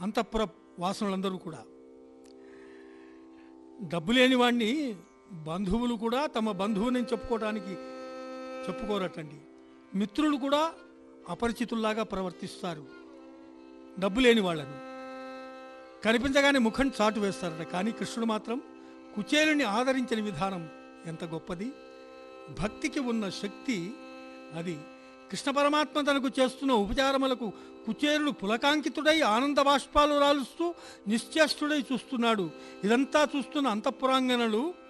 అంతఃపుర వాసనలందరూ కూడా డబ్బు లేని వాడిని బంధువులు కూడా తమ బంధువుని చెప్పుకోవడానికి చెప్పుకోరటండి మిత్రులు కూడా అపరిచితుల్లాగా ప్రవర్తిస్తారు డబ్బు లేని వాళ్ళను కనిపించగానే ముఖం చాటు వేస్తారట కానీ కృష్ణుడు మాత్రం కుచేలుని ఆదరించిన విధానం ఎంత గొప్పది భక్తికి ఉన్న శక్తి అది కృష్ణ పరమాత్మ తనకు చేస్తున్న ఉపచారములకు కుచేరుడు పులకాంకితుడై ఆనంద బాష్పాలు రాలుస్తూ నిశ్చేష్టుడై చూస్తున్నాడు ఇదంతా చూస్తున్న అంతఃపురాంగనలు